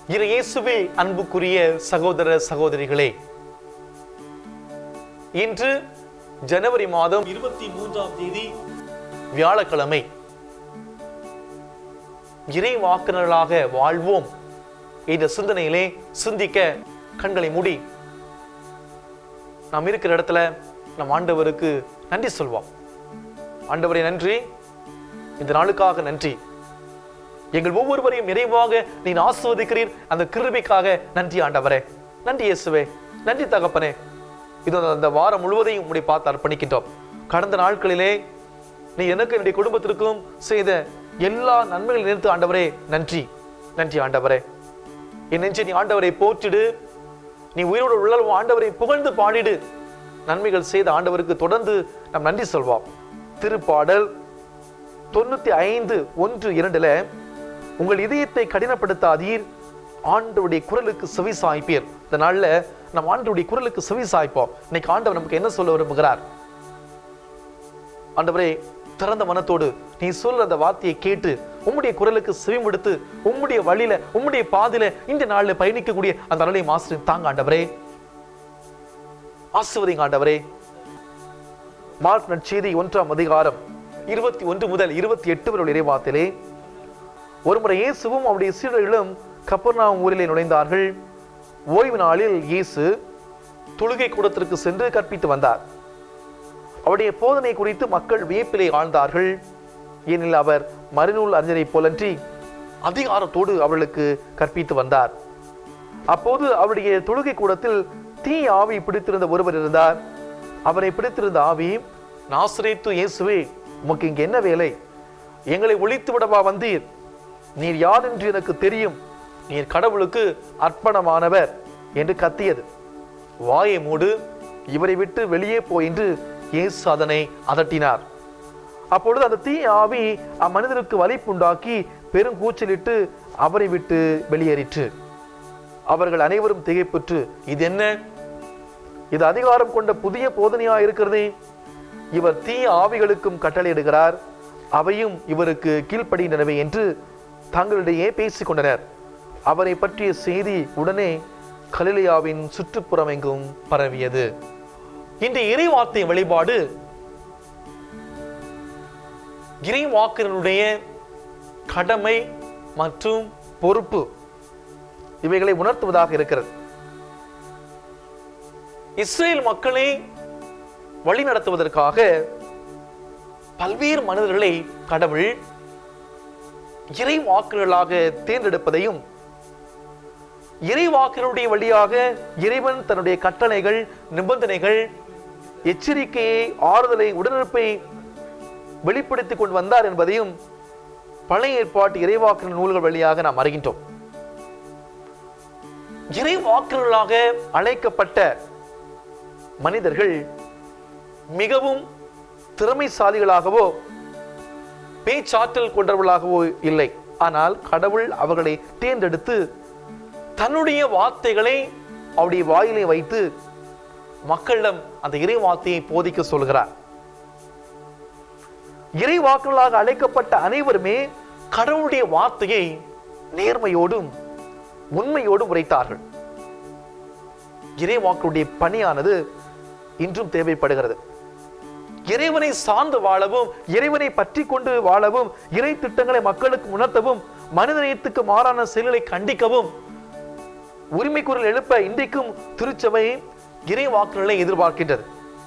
இரு இயேசுவில் அன்புக்குரிய சகோதர சகோதரிகளே இன்று ஜனவரி மாதம் இருபத்தி மூன்றாம் தேதி வியாழக்கிழமை இறை வாக்குனர்களாக வாழ்வோம் இந்த சிந்தனையிலே சிந்திக்க கண்களை மூடி நாம் இருக்கிற இடத்துல நம் ஆண்டவருக்கு நன்றி சொல்வோம் ஆண்டவரே நன்றி இந்த நாளுக்காக நன்றி எங்கள் ஒவ்வொருவரையும் நிறைவாக நீ ஆஸ்வதிக்கிறீர் அந்த கிருபைக்காக நன்றி ஆண்டவரே நன்றி இயேசுவே நன்றி தகப்பனே இது அந்த வாரம் முழுவதையும் உம்முடைய பார்த்து அர்ப்பணிக்கின்றோம் கடந்த நாட்களிலே நீ எனக்கு என்னுடைய குடும்பத்திற்கும் செய்த எல்லா நன்மைகளை நினைத்து ஆண்டவரே நன்றி நன்றி ஆண்டவரே என் நெஞ்சை நீ ஆண்டவரை போற்றிடு நீ உயிரோடு உள்ளவும் ஆண்டவரை புகழ்ந்து பாடிடு நன்மைகள் செய்த ஆண்டவருக்கு தொடர்ந்து நாம் நன்றி சொல்வோம் திருப்பாடல் தொண்ணூத்தி ஐந்து ஒன்று இரண்டுல உங்கள் இதயத்தை கடினப்படுத்தாதீர் ஆண்டவருடைய குரலுக்கு செவி சாய்ப்பீர் இந்த நாள்ல நம்ம ஆண்டவருடைய குரலுக்கு செவி சாய்ப்போம் இன்னைக்கு ஆண்டவர் நமக்கு என்ன சொல்ல விரும்புகிறார் ஆண்டவரே திறந்த மனத்தோடு நீ சொல்ற அந்த வார்த்தையை கேட்டு உம்முடைய குரலுக்கு செவிமடுத்து உம்முடைய வழியில உம்முடைய பாதையில இந்த நாள்ல பயணிக்கக்கூடிய அந்த அருளை மாஸ்டர் தாங்க ஆண்டவரே ஆசிர்வதிங்க ஆண்டவரே மார்க் நற்செய்தி ஒன்றாம் அதிகாரம் இருபத்தி ஒன்று முதல் இருபத்தி எட்டு வரை உள்ள இறைவாத்திலே ஒருமுறை இயேசுவும் அவருடைய சீடர்களும் கப்பர்நாம் ஊரிலே நுழைந்தார்கள் ஓய்வு நாளில் இயேசு தொழுகை கூடத்திற்கு சென்று கற்பித்து வந்தார் அவருடைய போதனை குறித்து மக்கள் வியப்பிலே ஆழ்ந்தார்கள் ஏனெனில் அவர் மறுநூல் அறிஞரை போலன்றி அதிகாரத்தோடு அவர்களுக்கு கற்பித்து வந்தார் அப்போது அவருடைய தொழுகை கூடத்தில் தீ ஆவி பிடித்திருந்த ஒருவர் இருந்தார் அவரை பிடித்திருந்த ஆவி நாசரேத்து இயேசுவே உமக்கு இங்க என்ன வேலை எங்களை ஒழித்து விடவா வந்தீர் நீர் யார் என்று எனக்கு தெரியும் நீர் கடவுளுக்கு அர்ப்பணமானவர் என்று கத்தியது வாயை மூடு இவரை விட்டு வெளியே போ என்று இயேசு அதனை அதட்டினார் அப்பொழுது அந்த தீ ஆவி அம்மனிதருக்கு வலிப்புண்டாக்கி பெருங்கூச்சலிட்டு அவரை விட்டு வெளியேறிற்று அவர்கள் அனைவரும் திகைப்புற்று இது என்ன இது அதிகாரம் கொண்ட புதிய போதனையா இருக்கிறதே இவர் தீ ஆவிகளுக்கும் கட்டளையிடுகிறார் அவையும் இவருக்கு கீழ்ப்படுகின்றனவே என்று தங்களிடையே பேசிக் கொண்டனர் அவரை பற்றிய செய்தி உடனே கலிலியாவின் சுற்றுப்புறம் எங்கும் பரவியது இந்த இறைவார்த்தை வழிபாடு இறைவாக்கினருடைய கடமை மற்றும் பொறுப்பு இவைகளை உணர்த்துவதாக இருக்கிறது இஸ்ரேல் மக்களை வழி நடத்துவதற்காக பல்வேறு மனிதர்களை கடவுள் இறை வாக்குகளாக தேர்ந்தெடுப்பதையும் இறை வாக்கினுடைய வழியாக இறைவன் தன்னுடைய கட்டளைகள் நிபந்தனைகள் எச்சரிக்கையை ஆறுதலை உடனிருப்பை வெளிப்படுத்திக் கொண்டு வந்தார் என்பதையும் பழைய ஏற்பாட்டு இறைவாக்கின நூல்கள் வழியாக நாம் அறிகின்றோம் இறைவாக்கினர்களாக அழைக்கப்பட்ட மனிதர்கள் மிகவும் திறமைசாலிகளாகவோ பேச்சாற்றல் கொண்டவர்களாகவோ இல்லை ஆனால் கடவுள் அவர்களை தேர்ந்தெடுத்து தன்னுடைய வார்த்தைகளை அவருடைய வாயிலே வைத்து மக்களிடம் அந்த இறை வார்த்தையை போதிக்க சொல்கிறார் இறை வாக்குகளாக அழைக்கப்பட்ட அனைவருமே கடவுளுடைய வார்த்தையை நேர்மையோடும் உண்மையோடும் உரைத்தார்கள் இறை வாக்குடைய பணியானது இன்றும் தேவைப்படுகிறது இறைவனை சார்ந்து வாழவும் இறைவனை பற்றி கொண்டு வாழவும் இறை திட்டங்களை மக்களுக்கு உணர்த்தவும் மனிதநேயத்துக்கு மாறான செயல்களை கண்டிக்கவும் உரிமை குரல் எழுப்ப இன்றைக்கும் திருச்சபை இறை வாக்குகளை எதிர்பார்க்கின்றது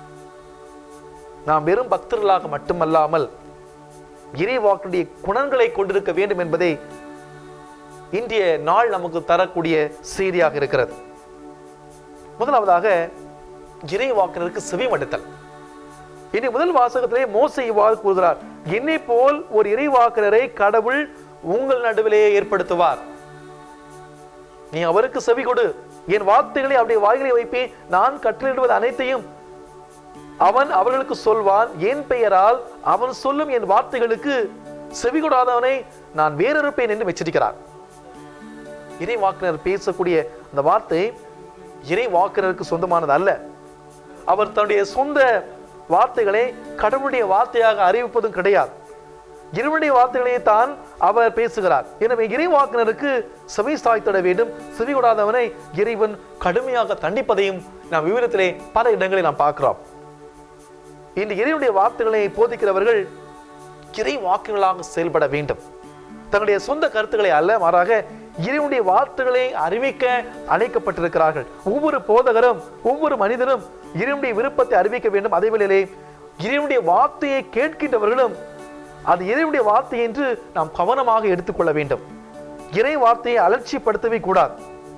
நாம் வெறும் பக்தர்களாக மட்டுமல்லாமல் இறை வாக்குடைய குணங்களை கொண்டிருக்க வேண்டும் என்பதை இன்றைய நாள் நமக்கு தரக்கூடிய செய்தியாக இருக்கிறது முதலாவதாக இறை வாக்கினருக்கு செவிமடுத்தல் இனி முதல் வாசகத்திலே மோசை இவ்வாறு கூறுகிறார் என்னை போல் ஒரு இறை வாக்கினரை கடவுள் உங்கள் நடுவிலே ஏற்படுத்துவார் நீ அவருக்கு செவி கொடு என் வார்த்தைகளை அவருடைய வாய்களை வைப்பேன் நான் கட்டளையிடுவது அனைத்தையும் அவன் அவர்களுக்கு சொல்வான் என் பெயரால் அவன் சொல்லும் என் வார்த்தைகளுக்கு செவி கொடாதவனை நான் வேறறுப்பேன் என்று எச்சரிக்கிறார் இறை வாக்கினர் பேசக்கூடிய அந்த வார்த்தை இறை வாக்கினருக்கு சொந்தமானது அல்ல அவர் தன்னுடைய சொந்த வார்த்தைகளை கடவுளுடைய வார்த்தையாக அறிவிப்பதும் கிடையாது இறைவனுடைய வார்த்தைகளை தான் அவர் பேசுகிறார் எனவே இறைவாக்கினருக்கு செவி சாய்த்திட வேண்டும் செவி கொடாதவனை இறைவன் கடுமையாக தண்டிப்பதையும் நாம் விவரத்திலே பல இடங்களில் நாம் பார்க்கிறோம் இந்த இறைவனுடைய வார்த்தைகளை போதிக்கிறவர்கள் இறை வாக்குகளாக செயல்பட வேண்டும் தங்களுடைய சொந்த கருத்துக்களை அல்ல மாறாக இறைவனுடைய வார்த்தைகளை அறிவிக்க அழைக்கப்பட்டிருக்கிறார்கள் ஒவ்வொரு போதகரும் ஒவ்வொரு மனிதனும் இறைவனுடைய விருப்பத்தை அறிவிக்க வேண்டும் அதே வேளையிலே இறைவனுடைய வார்த்தையை கேட்கின்றவர்களும் அது இறைவனுடைய வார்த்தை என்று நாம் கவனமாக எடுத்துக்கொள்ள வேண்டும் இறை வார்த்தையை அலட்சியப்படுத்தவே கூடாது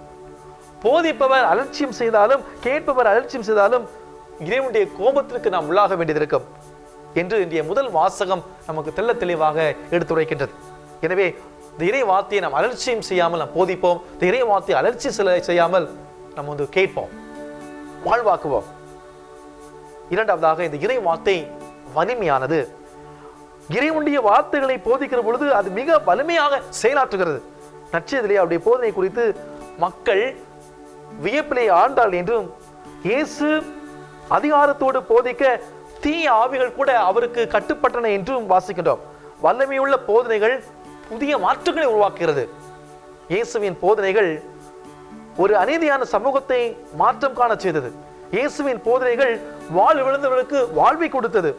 போதிப்பவர் அலட்சியம் செய்தாலும் கேட்பவர் அலட்சியம் செய்தாலும் இறைவனுடைய கோபத்திற்கு நாம் உள்ளாக வேண்டியது என்று இன்றைய முதல் வாசகம் நமக்கு தெள்ள தெளிவாக எடுத்துரைக்கின்றது எனவே இந்த இறை வார்த்தையை நாம் அலட்சியம் செய்யாமல் நாம் போதிப்போம் இந்த இறை வார்த்தையை அலட்சி செல- செய்யாமல் நம்ம வந்து கேட்போம் வாழ்வாக்குவோம் இரண்டாவதாக இந்த இறை வார்த்தை வலிமையானது இறைவனுடைய வார்த்தைகளை போதிக்கிற பொழுது அது மிக வலிமையாக செயலாற்றுகிறது நச்சதிலே அவருடைய போதனை குறித்து மக்கள் வியப்பிலே ஆண்டாள் என்றும் இயேசு அதிகாரத்தோடு போதிக்க தீய ஆவிகள் கூட அவருக்கு கட்டுப்பட்டன என்றும் வாசிக்கின்றோம் வல்லமையுள்ள போதனைகள் புதிய மாற்றங்களை உருவாக்குகிறது இயேசுவின் போதனைகள் ஒரு அநீதியான சமூகத்தை மாற்றம் காண செய்தது இயேசுவின் போதனைகள் வாழ் விழுந்தவர்களுக்கு வாழ்வை கொடுத்தது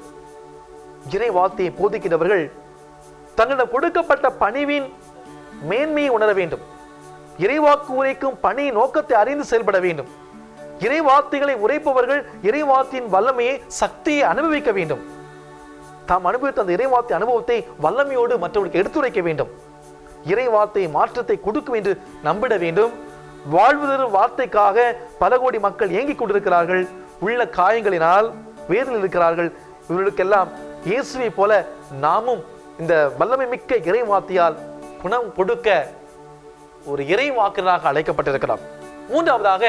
இறை வார்த்தையை போதிக்கிறவர்கள் தங்களிடம் கொடுக்கப்பட்ட பணிவின் மேன்மையை உணர வேண்டும் இறைவாக்கு உரைக்கும் பணி நோக்கத்தை அறிந்து செயல்பட வேண்டும் இறை வார்த்தைகளை உரைப்பவர்கள் இறை வார்த்தையின் வல்லமையை சக்தியை அனுபவிக்க வேண்டும் தாம் அனுபவித்த அந்த இறை வார்த்தை அனுபவத்தை வல்லமையோடு மற்றவர்களுக்கு எடுத்துரைக்க வேண்டும் இறை வார்த்தை மாற்றத்தை கொடுக்கும் என்று நம்பிட வேண்டும் வாழ்வு தரும் வார்த்தைக்காக பல கோடி மக்கள் ஏங்கிக் கொண்டிருக்கிறார்கள் உள்ள காயங்களினால் வேதனையில் இருக்கிறார்கள் இவர்களுக்கெல்லாம் இயேசுவை போல நாமும் இந்த வல்லமை மிக்க இறை வார்த்தையால் குணம் கொடுக்க ஒரு இறை வாக்கினராக அழைக்கப்பட்டிருக்கிறோம் மூன்றாவதாக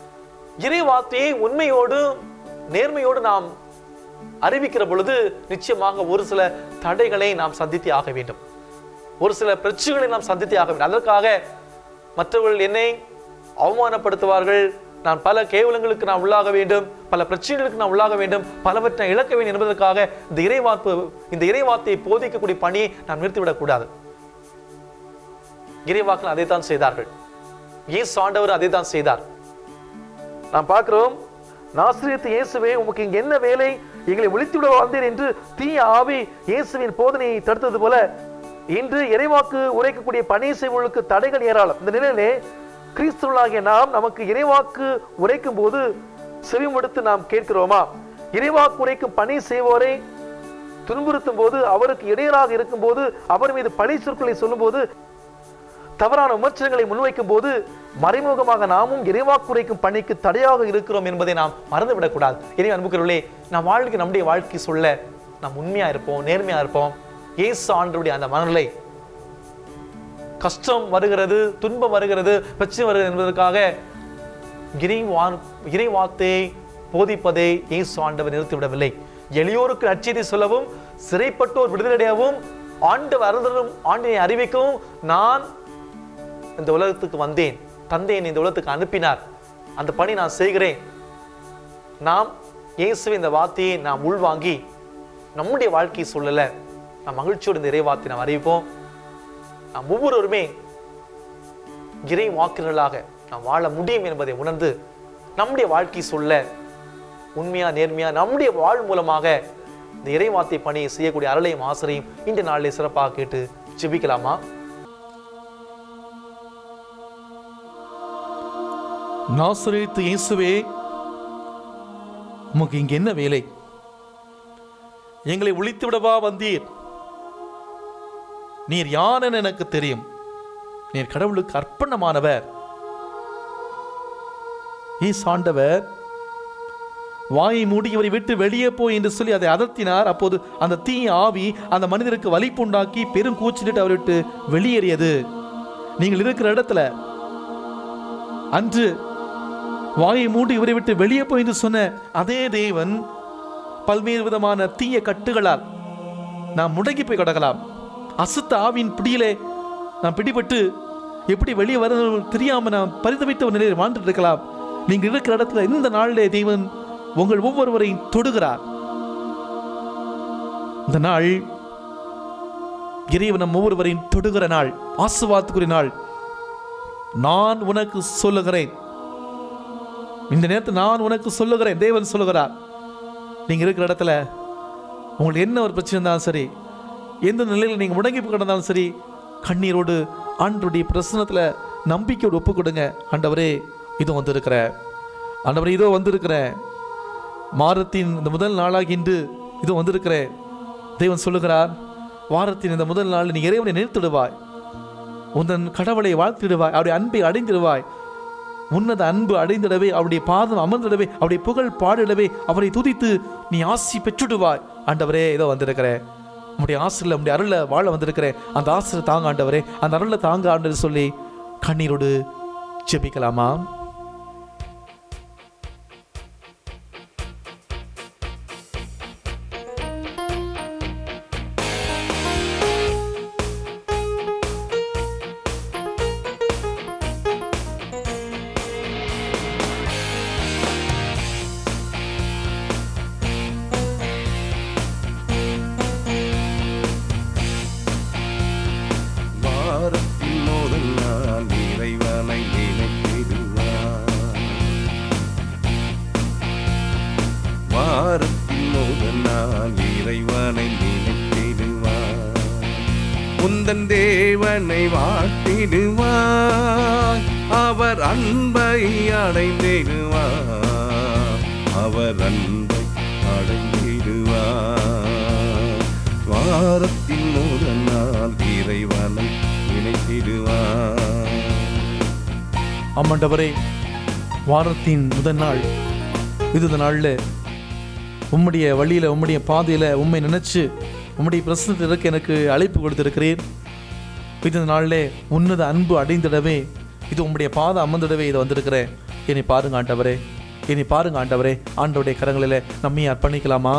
இறை வார்த்தையை உண்மையோடு நேர்மையோடு நாம் அறிவிக்கிற பொழுது நிச்சயமாக ஒரு சில தடைகளை நாம் சந்தித்தே ஆக வேண்டும் ஒரு சில பிரச்சனைகளை நாம் சந்தித்தே ஆக வேண்டும் அதற்காக மற்றவர்கள் என்னை அவமானப்படுத்துவார்கள் நான் பல கேவலங்களுக்கு நான் உள்ளாக வேண்டும் பல பிரச்சனைகளுக்கு நான் உள்ளாக வேண்டும் பலவற்றை நான் இழக்க வேண்டும் என்பதற்காக இந்த இறைவார்ப்பு இந்த இறைவார்த்தையை போதிக்கக்கூடிய பணியை நாம் நிறுத்திவிடக் கூடாது இறைவாக்கள் அதை தான் செய்தார்கள் இயேசு ஆண்டவர் அதை தான் செய்தார் நாம் பார்க்கிறோம் நாசிரியத்து இயேசுவே உமக்கு இங்க என்ன வேலை எங்களை ஒழித்துவிட வந்தேன் என்று தீய ஆவி இயேசுவின் போதனையை தடுத்தது போல இன்று இறைவாக்கு உரைக்கக்கூடிய பணி செய்வர்களுக்கு தடைகள் ஏராளம் இந்த நிலையிலே கிறிஸ்துவர்களாகிய நாம் நமக்கு இறைவாக்கு உரைக்கும் போது செவிமடுத்து நாம் கேட்கிறோமா இறைவாக்கு உரைக்கும் பணி செய்வோரை துன்புறுத்தும் போது அவருக்கு இடையராக இருக்கும் போது அவர் மீது பழி சொற்களை சொல்லும்போது தவறான விமர்சனங்களை முன்வைக்கும் போது மறைமுகமாக நாமும் இறைவாக்குரைக்கும் பணிக்கு தடையாக இருக்கிறோம் என்பதை நாம் மறந்துவிடக்கூடாது எனவே அன்புக்கிறவர்களே நாம் வாழ்க்கை நம்முடைய வாழ்க்கை சொல்ல நாம் உண்மையா இருப்போம் நேர்மையா இருப்போம் இயேசு ஆண்டருடைய அந்த மனநிலை கஷ்டம் வருகிறது துன்பம் வருகிறது பிரச்சனை வருகிறது என்பதற்காக இறைவான் இறைவார்த்தையை போதிப்பதை இயேசு ஆண்டவர் நிறுத்திவிடவில்லை எளியோருக்கு நற்செய்தி சொல்லவும் சிறைப்பட்டோர் விடுதலையடையவும் ஆண்டவர் அருந்தரும் ஆண்டினை அறிவிக்கவும் நான் இந்த உலகத்துக்கு வந்தேன் தந்தை என்னை இந்த உலகத்துக்கு அனுப்பினார் அந்த பணி நான் செய்கிறேன் நாம் இயேசுவின் இந்த வார்த்தையை நாம் உள்வாங்கி நம்முடைய வாழ்க்கை சூழல நாம் மகிழ்ச்சியோடு இந்த இறைவார்த்தை நாம் அறிவிப்போம் நாம் ஒவ்வொருவருமே இறை வாக்குகளாக நாம் வாழ முடியும் என்பதை உணர்ந்து நம்முடைய வாழ்க்கை சொல்ல உண்மையா நேர்மையா நம்முடைய வாழ் மூலமாக இந்த இறைவார்த்தை பணியை செய்யக்கூடிய அருளையும் ஆசிரியும் இந்த நாளிலே சிறப்பாக கேட்டு ஜெபிக்கலாமா நாசரேத்து இயேசுவே உமக்கு இங்க என்ன வேலை எங்களை ஒழித்து விடவா வந்தீர் நீர் யார் என எனக்கு தெரியும் நீர் கடவுளுக்கு அர்ப்பணமானவர் ஈஸ் ஆண்டவர் வாயை மூடி இவரை விட்டு வெளியே போய் என்று சொல்லி அதை அதர்த்தினார் அப்போது அந்த தீய ஆவி அந்த மனிதருக்கு வலிப்புண்டாக்கி பெரும் கூச்சலிட்டு அவரை விட்டு வெளியேறியது நீங்கள் இருக்கிற இடத்துல அன்று வாயை மூடி இவரை விட்டு வெளியே போய் என்று சொன்ன அதே தேவன் பல்வேறு விதமான தீய கட்டுகளால் நாம் முடங்கி போய் கிடக்கலாம் அசுத்த ஆவியின் பிடியிலே நாம் பிடிபட்டு எப்படி வெளியே வர தெரியாம நாம் பரிதவித்த ஒரு நிலையில் வாழ்ந்துட்டு இருக்கலாம் நீங்க இருக்கிற இடத்துல இந்த நாளிலே தேவன் உங்கள் ஒவ்வொருவரையும் தொடுகிறார் இந்த நாள் இறைவன் நம் ஒவ்வொருவரையும் தொடுகிற நாள் ஆசுவாத்துக்குரிய நாள் நான் உனக்கு சொல்லுகிறேன் இந்த நேரத்தில் நான் உனக்கு சொல்லுகிறேன் தேவன் சொல்லுகிறார் நீங்க இருக்கிற இடத்துல உங்களுக்கு என்ன ஒரு பிரச்சனை இருந்தாலும் சரி எந்த நிலையில் நீங்க முடங்கி கிடந்தாலும் சரி கண்ணீரோடு ஆண்டுடைய பிரசனத்துல நம்பிக்கையோடு ஒப்பு கொடுங்க ஆண்டவரே இதோ வந்திருக்கிற ஆண்டவரே இதோ வந்திருக்கிறேன் மாதத்தின் இந்த முதல் நாளாகி இன்று இதோ வந்திருக்கிறேன் தேவன் சொல்லுகிறார் வாரத்தின் இந்த முதல் நாள் நீ இறைவனை நினைத்திடுவாய் உந்தன் கடவுளை வாழ்த்திடுவாய் அவருடைய அன்பை அடைந்திடுவாய் உன்னத அன்பு அடைந்திடவே அவருடைய பாதம் அமர்ந்திடவே அவருடைய புகழ் பாடிடவே அவரை துதித்து நீ ஆசி பெற்றுடுவாய் ஆண்டவரே ஏதோ வந்திருக்கிறேன் உம்முடைய ஆசிரியில் உம்முடைய அருளை வாழ வந்திருக்கிறேன் அந்த ஆசிரியை தாங்க ஆண்டவரே அந்த அருளை தாங்க ஆண்டு சொல்லி கண்ணீரோடு ஜெபிக்கலாமா வாரத்தின் முதல் நாள் இறைவனை நினைத்திடுவார் வாரத்தின் முதல் நாள் இறைவனை நினைத்திடுவார் உந்தன் தேவனை வாழ்த்திடுவார் அவர் அன்பை அடைந்திடுவார் அவர் அன்பை அடைந்திடுவார் வாரத்தின் முதல் நாள் இறைவனை நினைத்திடுவார் ஆமாண்டவரே வாரத்தின் முதல் நாள் இது இந்த நாளில் உம்முடைய வழியில் உம்முடைய பாதையில் உண்மை நினைச்சு உம்முடைய பிரசனத்தில் இருக்க எனக்கு அழைப்பு கொடுத்திருக்கிறீர் இது இந்த நாளில் உன்னத அன்பு அடைந்திடவே இது உம்முடைய பாதை அமர்ந்திடவே இது வந்திருக்கிறேன் என்னை பாருங்க ஆண்டவரே என்னை பாருங்க ஆண்டவரே ஆண்டவருடைய கரங்களில் நம்மை அர்ப்பணிக்கலாமா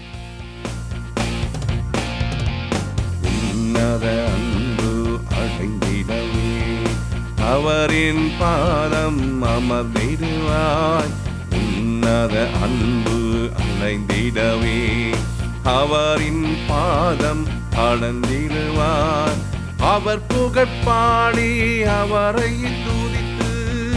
உன்னத அன்பு அடைந்திடவே அவரின் பாதம் அமர்ந்திடுவாய் உன்னத அன்பு அடைந்திடவே அவரின் பாதம் அடைந்திடுவாய் அவர் புகழ்பாடி அவரை துதித்து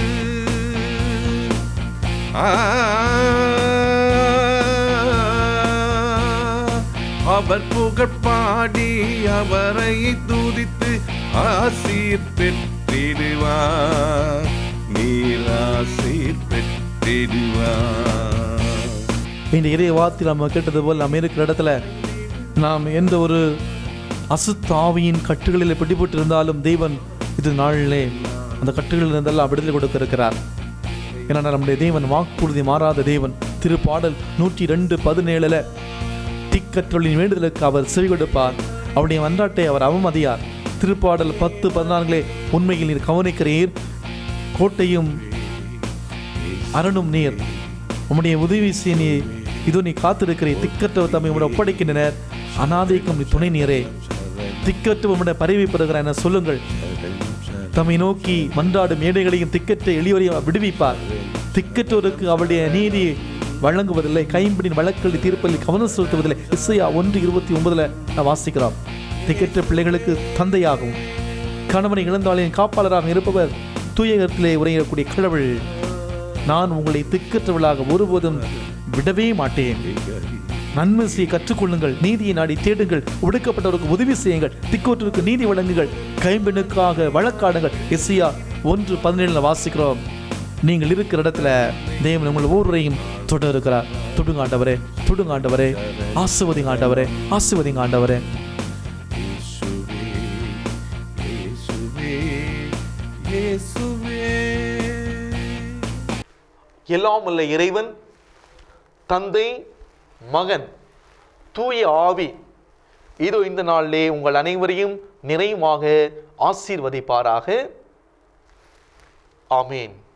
அவர் புகழ்பாடி அவரை துதித்து ஆசீர் பெற்றிடுவார் நீர் ஆசீர் பெற்றிடுவார் இந்த இறைய வார்த்தை நம்ம கேட்டது போல் நம்ம இருக்கிற இடத்துல நாம் எந்த ஒரு அசுத்தாவியின் கட்டுகளில் பிடிபட்டு இருந்தாலும் தெய்வன் இது நாளிலே அந்த கட்டுகளில் இருந்தெல்லாம் விடுதலை கொடுக்க இருக்கிறார் ஏன்னா நம்முடைய தேவன் வாக்குறுதி மாறாத தேவன் திருப்பாடல் நூற்றி ரெண்டு பதினேழுல திக்கற்றலின் வேண்டுதலுக்கு அவர் செவி கொடுப்பார் அவருடைய மன்றாட்டை அவர் அவமதியார் திருப்பாடல் பத்து பதினான்கிலே உண்மையில் நீர் கவனிக்கிறீர் கோட்டையும் அரணும் நீர் உம்முடைய உதவி செய்ய நீ இதோ நீ காத்திருக்கிறே திக்கற்றவர் தம்மை உம்முடைய ஒப்படைக்கின்றனர் அனாதைக்கும் நீ துணை நீரே திக்கற்று உம்முடைய பரவி பெறுகிறார் என சொல்லுங்கள் தம்மை நோக்கி மன்றாடும் ஏழைகளையும் திக்கற்ற எளியோரையும் விடுவிப்பார் திக்கற்றோருக்கு அவருடைய நீதி வழங்குவதில்லை கைம்பிடின் வழக்கல்வி தீர்ப்பதில் கவனம் செலுத்துவதில்லை இசையா ஒன்று இருபத்தி ஒன்பதுல நான் வாசிக்கிறோம் திக்கற்ற பிள்ளைகளுக்கு தந்தையாகவும் கணவனை இழந்தாளின் காப்பாளராக இருப்பவர் தூயகத்திலே உரையக்கூடிய கடவுள் நான் உங்களை திக்கற்றவளாக ஒருபோதும் விடவே மாட்டேன் நன்மை செய்ய கற்றுக்கொள்ளுங்கள் நீதியை நாடி தேடுங்கள் ஒடுக்கப்பட்டவருக்கு உதவி செய்யுங்கள் திக்கோற்றருக்கு நீதி வழங்குங்கள் கைம்பெண்ணுக்காக வழக்காடுங்கள் எஸ்ஐயா ஒன்று பதினேழுல வாசிக்கிறோம் நீங்கள் இருக்கிற இடத்துல தேவன் உங்கள் ஒவ்வொருவரையும் தொட இருக்கிறார் தொடுங்க ஆண்டவரே தொடுங்க ஆண்டவரே ஆசிர்வதிங்க ஆண்டவரே ஆசிர்வதிங்க ஆண்டவரே இயேசுவே இயேசுவே இயேசுவே எல்லாம் உள்ள இறைவன் தந்தை மகன் தூய ஆவி இதோ இந்த நாளிலே உங்கள் அனைவரையும் நிறைவாக ஆசீர்வதிப்பாராக ஆமீன்